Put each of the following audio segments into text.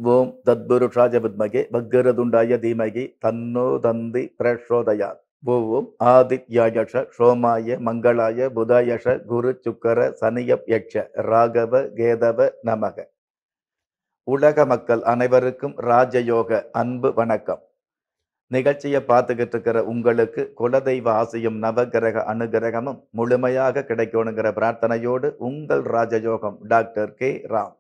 ஓம் தத்புருஷாய வித்மகே வக்கரதுண்டாய தீமகி தன்னோ தந்தி பிரச்சோதயாத் ஓம் ஆதித்யாயஷ சோமாய மங்களாய புதாயஷ குரு சுக்கர சனியப் யட்ச ராகவ கேதவ நமக உலக மக்கள் அனைவருக்கும் ராஜயோக அன்பு வணக்கம் நிகழ்ச்சியை பார்த்துக்கிட்டு இருக்கிற உங்களுக்கு குலதெய்வ ஆசையும் நவகிரக அனுகிரகமும் முழுமையாக கிடைக்கணுங்கிற பிரார்த்தனையோடு உங்கள் ராஜயோகம் டாக்டர் கே ராம்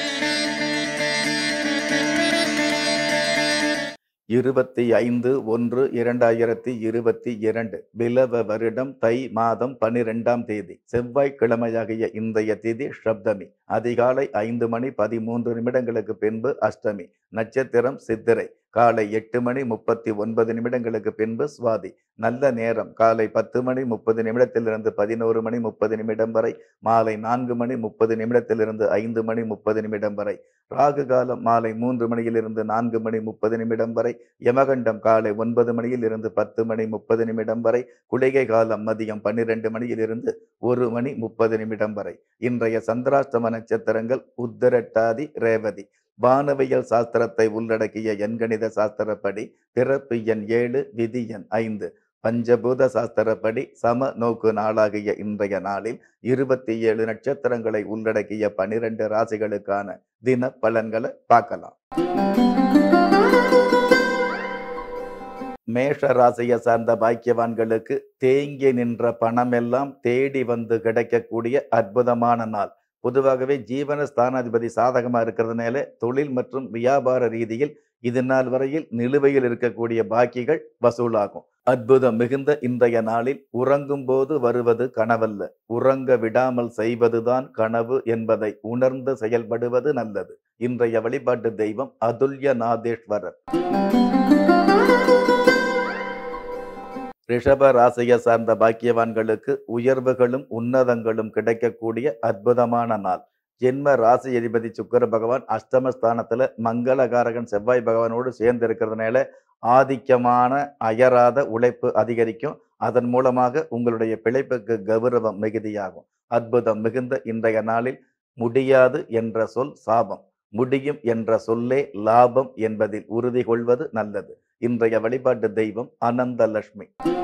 இருபத்தி ஐந்து ஒன்று இரண்டாயிரத்தி இருபத்தி இரண்டு பிலவ வருடம் தை மாதம் பனிரெண்டாம் தேதி செவ்வாய்க்கிழமையாகிய இன்றைய திதி ஷப்தமி அதிகாலை ஐந்து மணி பதிமூன்று நிமிடங்களுக்கு பின்பு அஷ்டமி நட்சத்திரம் சித்திரை காலை எட்டு மணி முப்பத்தி ஒன்பது நிமிடங்களுக்கு பின்பு சுவாதி நல்ல நேரம் காலை பத்து மணி முப்பது நிமிடத்திலிருந்து பதினோரு மணி முப்பது நிமிடம் வரை மாலை நான்கு மணி முப்பது நிமிடத்திலிருந்து ஐந்து மணி முப்பது நிமிடம் வரை ராகு காலம் மாலை மூன்று மணியிலிருந்து நான்கு மணி முப்பது நிமிடம் வரை யமகண்டம் காலை ஒன்பது மணியில் இருந்து பத்து மணி முப்பது நிமிடம் வரை குளிகை காலம் மதியம் பன்னிரண்டு மணியிலிருந்து ஒரு மணி முப்பது நிமிடம் வரை இன்றைய சந்திராஷ்டம நட்சத்திரங்கள் உத்தரட்டாதி ரேவதி வானவியல் சாஸ்திரத்தை உள்ளடக்கிய எண்கணித சாஸ்திரப்படி பிறப்பு எண் ஏழு விதி எண் ஐந்து பஞ்சபூத சாஸ்திரப்படி சம நோக்கு நாளாகிய இன்றைய நாளில் இருபத்தி ஏழு நட்சத்திரங்களை உள்ளடக்கிய பனிரெண்டு ராசிகளுக்கான தின பலன்களை பார்க்கலாம் மேஷ ராசியை சார்ந்த பாக்கியவான்களுக்கு தேங்கி நின்ற பணமெல்லாம் தேடி வந்து கிடைக்கக்கூடிய அற்புதமான நாள் பொதுவாகவே ஜீவன ஸ்தானாதிபதி சாதகமாக இருக்கிறதுனால தொழில் மற்றும் வியாபார ரீதியில் இது நாள் வரையில் நிலுவையில் இருக்கக்கூடிய பாக்கிகள் வசூலாகும் அற்புதம் மிகுந்த இன்றைய நாளில் உறங்கும் போது வருவது கனவல்ல உறங்க விடாமல் செய்வதுதான் கனவு என்பதை உணர்ந்து செயல்படுவது நல்லது இன்றைய வழிபாட்டு தெய்வம் அதுல்ய நாதேஸ்வரர் ரிஷப ராசியை சார்ந்த பாக்கியவான்களுக்கு உயர்வுகளும் உன்னதங்களும் கிடைக்கக்கூடிய அற்புதமான நாள் ஜென்ம ராசி அதிபதி சுக்கர பகவான் அஷ்டமஸ்தானத்துல மங்களகாரகன் செவ்வாய் பகவானோடு சேர்ந்து இருக்கிறதுனால ஆதிக்கமான அயராத உழைப்பு அதிகரிக்கும் அதன் மூலமாக உங்களுடைய பிழைப்புக்கு கௌரவம் மிகுதியாகும் அற்புதம் மிகுந்த இன்றைய நாளில் முடியாது என்ற சொல் சாபம் முடியும் என்ற சொல்லே லாபம் என்பதில் உறுதி கொள்வது நல்லது இன்றைய வழிபாட்டு தெய்வம் அனந்தலட்சுமி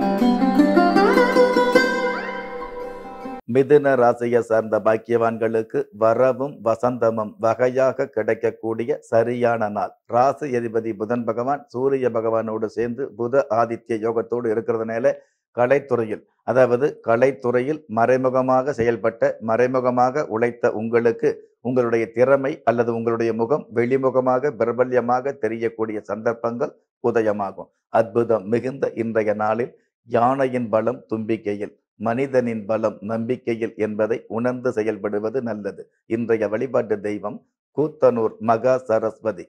மிதுன ராசியை சார்ந்த பாக்கியவான்களுக்கு வரவும் வசந்தமும் வகையாக கிடைக்கக்கூடிய சரியான நாள் ராசி அதிபதி புதன் பகவான் சூரிய பகவானோடு சேர்ந்து புத ஆதித்ய யோகத்தோடு இருக்கிறதுனால கலைத்துறையில் அதாவது கலைத்துறையில் மறைமுகமாக செயல்பட்ட மறைமுகமாக உழைத்த உங்களுக்கு உங்களுடைய திறமை அல்லது உங்களுடைய முகம் வெளிமுகமாக பிரபல்யமாக தெரியக்கூடிய சந்தர்ப்பங்கள் உதயமாகும் அற்புதம் மிகுந்த இன்றைய நாளில் யானையின் பலம் தும்பிக்கையில் மனிதனின் பலம் நம்பிக்கையில் என்பதை உணர்ந்து செயல்படுவது நல்லது இன்றைய வழிபாட்டு தெய்வம் கூத்தனூர் மகா சரஸ்வதி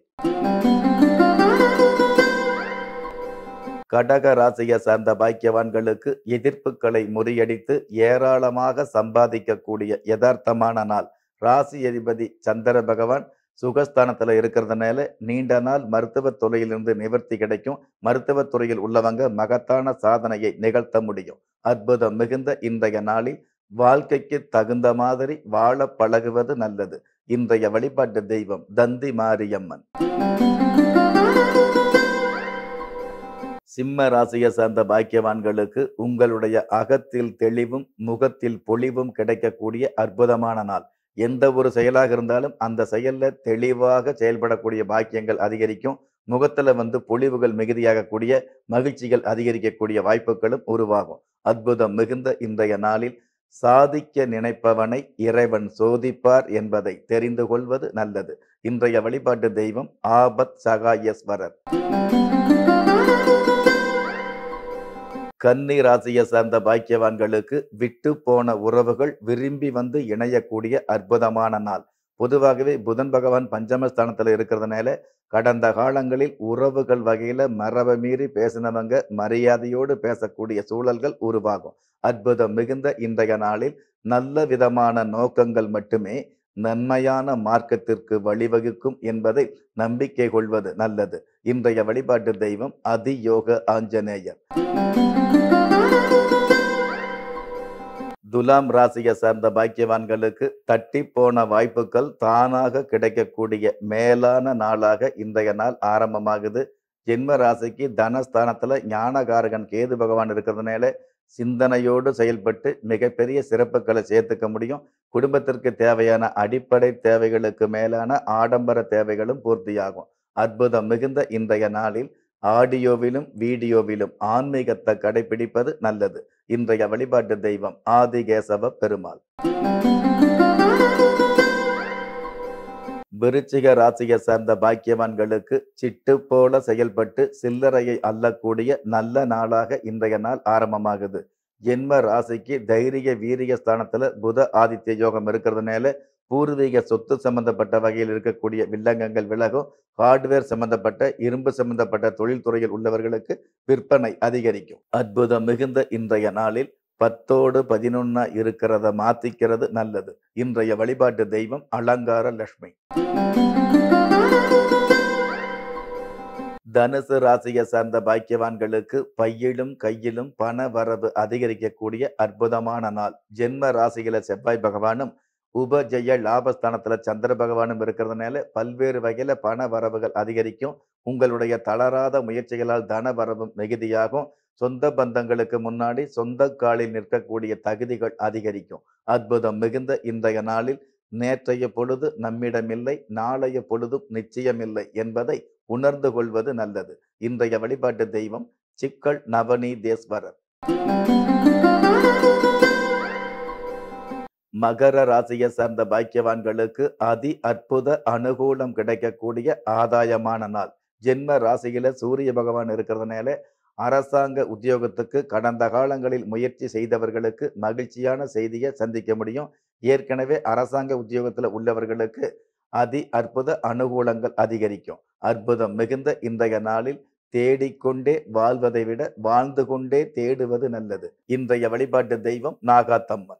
கடக ராசியை சார்ந்த பாக்கியவான்களுக்கு எதிர்ப்புகளை முறியடித்து ஏராளமாக சம்பாதிக்கக்கூடிய யதார்த்தமான நாள் ராசி அதிபதி சந்திர பகவான் சுகஸ்தானத்தில் இருக்கிறதுனால நீண்ட நாள் மருத்துவத் துறையிலிருந்து நிவர்த்தி கிடைக்கும் மருத்துவத் துறையில் உள்ளவங்க மகத்தான சாதனையை நிகழ்த்த முடியும் அற்புதம் மிகுந்த இன்றைய நாளில் வாழ்க்கைக்கு தகுந்த மாதிரி வாழ பழகுவது நல்லது இன்றைய வழிபாட்டு தெய்வம் தந்தி மாரியம்மன் சிம்ம ராசியை சார்ந்த பாக்கியவான்களுக்கு உங்களுடைய அகத்தில் தெளிவும் முகத்தில் பொலிவும் கிடைக்கக்கூடிய அற்புதமான நாள் எந்த ஒரு செயலாக இருந்தாலும் அந்த செயல்ல தெளிவாக செயல்படக்கூடிய பாக்கியங்கள் அதிகரிக்கும் முகத்துல வந்து பொலிவுகள் மிகுதியாகக்கூடிய மகிழ்ச்சிகள் அதிகரிக்கக்கூடிய வாய்ப்புகளும் உருவாகும் அற்புதம் மிகுந்த இன்றைய நாளில் சாதிக்க நினைப்பவனை இறைவன் சோதிப்பார் என்பதை தெரிந்து கொள்வது நல்லது இன்றைய வழிபாட்டு தெய்வம் ஆபத் சகாயஸ்வரர் கன்னி ராசியை சார்ந்த பாக்கியவான்களுக்கு விட்டு போன உறவுகள் விரும்பி வந்து இணையக்கூடிய அற்புதமான நாள் பொதுவாகவே புதன் பகவான் பஞ்சமஸ்தானத்தில் இருக்கிறதுனால கடந்த காலங்களில் உறவுகள் வகையில மரபை மீறி பேசினவங்க மரியாதையோடு பேசக்கூடிய சூழல்கள் உருவாகும் அற்புதம் மிகுந்த இன்றைய நாளில் நல்ல விதமான நோக்கங்கள் மட்டுமே நன்மையான மார்க்கத்திற்கு வழிவகுக்கும் என்பதை நம்பிக்கை கொள்வது நல்லது இன்றைய வழிபாட்டு தெய்வம் அதியோக ஆஞ்சநேயர் துலாம் ராசியை சார்ந்த பாக்கியவான்களுக்கு தட்டி போன வாய்ப்புகள் தானாக கிடைக்கக்கூடிய மேலான நாளாக இன்றைய நாள் ஆரம்பமாகுது ஜென்ம ராசிக்கு தனஸ்தானத்துல ஞானகாரகன் கேது பகவான் இருக்கிறதுனால சிந்தனையோடு செயல்பட்டு மிகப்பெரிய சிறப்புகளை சேர்த்துக்க முடியும் குடும்பத்திற்கு தேவையான அடிப்படை தேவைகளுக்கு மேலான ஆடம்பர தேவைகளும் பூர்த்தியாகும் அற்புதம் மிகுந்த இன்றைய நாளில் ஆடியோவிலும் வீடியோவிலும் ஆன்மீகத்தை கடைபிடிப்பது நல்லது இன்றைய வழிபாட்டு தெய்வம் ஆதிகேசவ பெருமாள் விருச்சிக ராசியை சார்ந்த பாக்கியவான்களுக்கு சிட்டு போல செயல்பட்டு சில்லறையை அள்ளக்கூடிய நல்ல நாளாக இன்றைய நாள் ஆரம்பமாகுது ஜென்ம ராசிக்கு தைரிய வீரிய ஸ்தானத்துல புத ஆதித்ய யோகம் இருக்கிறதுனால பூர்வீக சொத்து சம்பந்தப்பட்ட வகையில் இருக்கக்கூடிய வில்லங்கங்கள் விலகும் ஹார்ட்வேர் சம்பந்தப்பட்ட இரும்பு சம்பந்தப்பட்ட தொழில்துறையில் உள்ளவர்களுக்கு விற்பனை அதிகரிக்கும் அற்புதம் மிகுந்த இன்றைய நாளில் பத்தோடு பதினொன்னா இருக்கிறத மாத்திக்கிறது நல்லது இன்றைய வழிபாட்டு தெய்வம் அலங்கார லட்சுமி தனுசு ராசியை சார்ந்த பாக்கியவான்களுக்கு பையிலும் கையிலும் பண வரவு அதிகரிக்கக்கூடிய அற்புதமான நாள் ஜென்ம ராசியில செவ்வாய் பகவானும் உபஜய லாபஸ்தானத்துல சந்திர பகவானும் இருக்கிறதுனால பல்வேறு வகையில பண வரவுகள் அதிகரிக்கும் உங்களுடைய தளராத முயற்சிகளால் தன வரவும் மிகுதியாகும் சொந்த பந்தங்களுக்கு முன்னாடி சொந்த காலில் நிற்கக்கூடிய தகுதிகள் அதிகரிக்கும் அற்புதம் மிகுந்த இன்றைய நாளில் நேற்றைய பொழுது நம்மிடமில்லை நாளைய பொழுதும் நிச்சயமில்லை என்பதை உணர்ந்து கொள்வது நல்லது இன்றைய வழிபாட்டு தெய்வம் சிக்கல் நவநீதேஸ்வரர் மகர ராசியை சார்ந்த பாக்கியவான்களுக்கு அதி அற்புத அனுகூலம் கிடைக்கக்கூடிய ஆதாயமான நாள் ஜென்ம ராசியில சூரிய பகவான் இருக்கிறதுனால அரசாங்க உத்தியோகத்துக்கு கடந்த காலங்களில் முயற்சி செய்தவர்களுக்கு மகிழ்ச்சியான செய்தியை சந்திக்க முடியும் ஏற்கனவே அரசாங்க உத்தியோகத்தில் உள்ளவர்களுக்கு அதி அற்புத அனுகூலங்கள் அதிகரிக்கும் அற்புதம் மிகுந்த இன்றைய நாளில் தேடிக்கொண்டே வாழ்வதை விட வாழ்ந்து கொண்டே தேடுவது நல்லது இன்றைய வழிபாட்டு தெய்வம் நாகாத்தம்மன்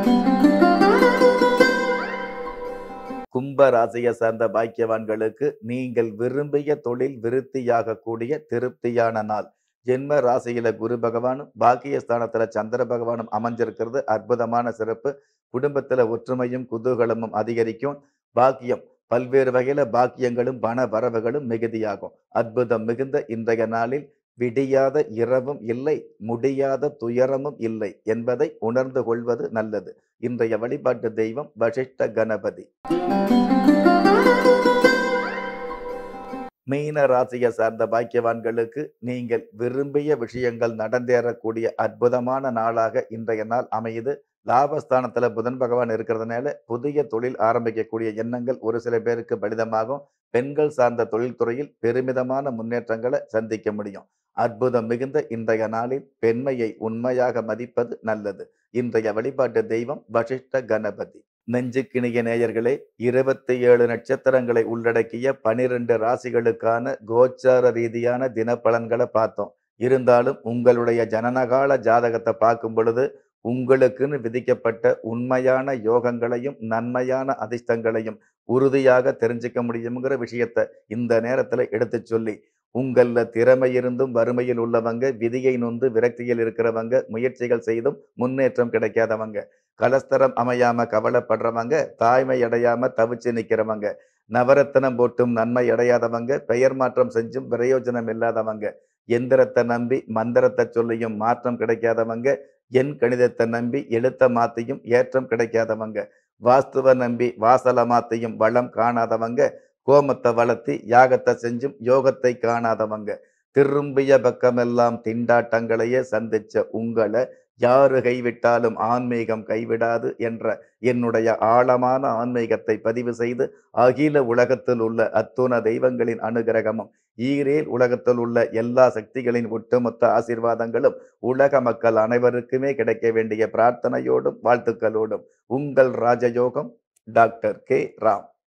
கும்ப ராசியை சார்ந்த பாக்கியவான்களுக்கு நீங்கள் விரும்பிய தொழில் விருத்தியாகக்கூடிய திருப்தியான நாள் ஜென்ம ராசியில குரு பகவானும் பாக்கியஸ்தானத்துல சந்திர பகவானும் அமைஞ்சிருக்கிறது அற்புதமான சிறப்பு குடும்பத்துல ஒற்றுமையும் குதூகலமும் அதிகரிக்கும் பாக்கியம் பல்வேறு வகையில பாக்கியங்களும் பண வரவுகளும் மிகுதியாகும் அற்புதம் மிகுந்த இன்றைய நாளில் விடியாத இரவும் இல்லை முடியாத துயரமும் இல்லை என்பதை உணர்ந்து கொள்வது நல்லது இன்றைய வழிபாட்டு தெய்வம் வசிஷ்ட கணபதி மீன ராசியை சார்ந்த பாக்கியவான்களுக்கு நீங்கள் விரும்பிய விஷயங்கள் நடந்தேறக்கூடிய அற்புதமான நாளாக இன்றைய நாள் அமையுது லாபஸ்தானத்துல புதன் பகவான் இருக்கிறதுனால புதிய தொழில் ஆரம்பிக்கக்கூடிய எண்ணங்கள் ஒரு சில பேருக்கு பலிதமாகும் பெண்கள் சார்ந்த தொழில்துறையில் பெருமிதமான முன்னேற்றங்களை சந்திக்க முடியும் அற்புதம் மிகுந்த இன்றைய நாளில் பெண்மையை உண்மையாக மதிப்பது நல்லது இன்றைய வழிபாட்டு தெய்வம் வசிஷ்ட கணபதி நெஞ்சுக்கிணிய நேயர்களே இருபத்தி ஏழு நட்சத்திரங்களை உள்ளடக்கிய பனிரெண்டு ராசிகளுக்கான கோச்சார ரீதியான தினப்பலன்களை பார்த்தோம் இருந்தாலும் உங்களுடைய ஜனனகால ஜாதகத்தை பார்க்கும் பொழுது உங்களுக்குன்னு விதிக்கப்பட்ட உண்மையான யோகங்களையும் நன்மையான அதிர்ஷ்டங்களையும் உறுதியாக தெரிஞ்சுக்க முடியுங்கிற விஷயத்த இந்த நேரத்துல எடுத்து சொல்லி உங்கள திறமை இருந்தும் வறுமையில் உள்ளவங்க விதியை நொந்து விரக்தியில் இருக்கிறவங்க முயற்சிகள் செய்தும் முன்னேற்றம் கிடைக்காதவங்க கலஸ்தரம் அமையாம கவலைப்படுறவங்க தாய்மை அடையாம தவிச்சு நிக்கிறவங்க நவரத்தனம் போட்டும் நன்மை அடையாதவங்க பெயர் மாற்றம் செஞ்சும் பிரயோஜனம் இல்லாதவங்க எந்திரத்தை நம்பி மந்திரத்தை சொல்லியும் மாற்றம் கிடைக்காதவங்க எண் கணிதத்தை நம்பி எழுத்த மாத்தியும் ஏற்றம் கிடைக்காதவங்க வாஸ்துவ நம்பி வாசல மாத்தியும் வளம் காணாதவங்க கோமத்தை வளர்த்தி யாகத்தை செஞ்சும் யோகத்தை காணாதவங்க திரும்பிய பக்கமெல்லாம் திண்டாட்டங்களையே சந்திச்ச உங்களை யாரு கைவிட்டாலும் ஆன்மீகம் கைவிடாது என்ற என்னுடைய ஆழமான ஆன்மீகத்தை பதிவு செய்து அகில உலகத்தில் உள்ள அத்துண தெய்வங்களின் அனுகிரகமும் ஈரேல் உலகத்தில் உள்ள எல்லா சக்திகளின் ஒட்டுமொத்த ஆசீர்வாதங்களும் உலக மக்கள் அனைவருக்குமே கிடைக்க வேண்டிய பிரார்த்தனையோடும் வாழ்த்துக்களோடும் உங்கள் ராஜயோகம் டாக்டர் கே ராம்